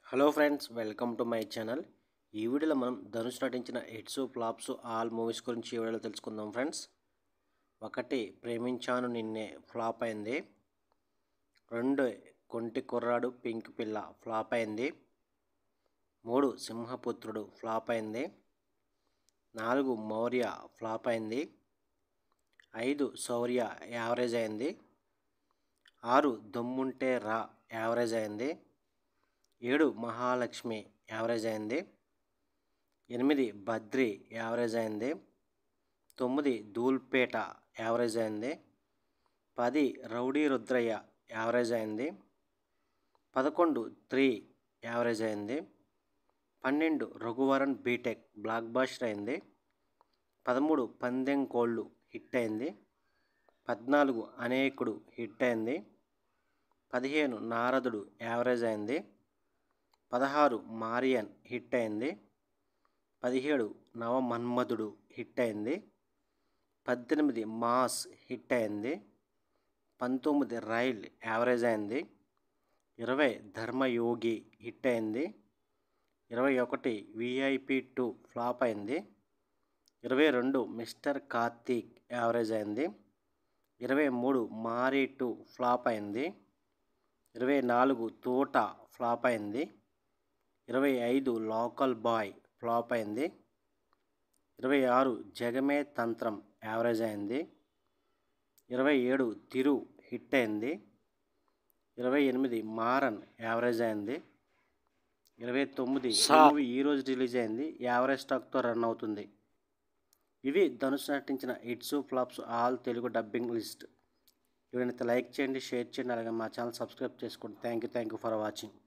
hello friends welcome to my channel ఈ వీడియోలో మనం ధనుష్ నటించిన హిట్స్ ఫ్లాప్స్ ఆల్ మూవీస్ గురించి ఈ వీడియోలో తెలుసుకుందాం ఫ్రెండ్స్ ఒకటి ప్రేమించాను నిన్నే ఫ్లాప్ అయింది రెండు కొంటి కుర్రాడు పింక్ పిల్ల ఫ్లాప్ అయింది మూడు సింహపుత్రుడు ఫ్లాప్ అయింది నాలుగు మౌర్య ఫ్లాప్ అయింది ఐదు శౌర్య యావరేజ్ అయింది ఆరు దమ్ముంటే రా యావరేజ్ అయింది ఏడు మహాలక్ష్మి యావరేజ్ అయింది ఎనిమిది బద్రి యావరేజ్ అయింది తొమ్మిది ధూల్పేట యావరేజ్ అయింది పది రౌడీ రుద్రయ్య యావరేజ్ అయింది పదకొండు త్రీ యావరేజ్ అయింది పన్నెండు రఘువరన్ బీటెక్ బ్లాక్ బాస్టర్ అయింది పదమూడు పందెం కోళ్ళు హిట్ అయింది పద్నాలుగు అనేకుడు హిట్ అయింది పదిహేను నారదుడు యావరేజ్ అయింది పదహారు మారియన్ హిట్ అయింది పదిహేడు నవమన్మధుడు హిట్ అయింది పద్దెనిమిది మాస్ హిట్ అయింది పంతొమ్మిది రైల్ యావరేజ్ అయింది ఇరవై ధర్మయోగి హిట్ అయింది ఇరవై ఒకటి విఐపి టూ ఫ్లాప్ అయింది ఇరవై రెండు మిస్టర్ కార్తీక్ యావరేజ్ అయింది ఇరవై మూడు మారీ టూ ఫ్లాప్ అయింది ఇరవై నాలుగు తోట ఫ్లాప్ అయింది ఇరవై ఐదు లోకల్ బాయ్ ఫ్లాప్ అయింది ఇరవై ఆరు జగమే తంత్రం యావరేజ్ అయింది ఇరవై ఏడు తిరు హిట్ అయింది ఇరవై ఎనిమిది మారన్ యావరేజ్ అయింది ఇరవై తొమ్మిది మూవీ ఈరోజు రిలీజ్ అయింది యావరేజ్ స్టాక్తో రన్ అవుతుంది ఇవి ధనుష్ నటించిన hits flops all Telugu dubbing list వీడినైతే లైక్ చేయండి షేర్ చేయండి అలాగే మా ఛానల్ సబ్స్క్రైబ్ చేసుకోండి thank you thank you for watching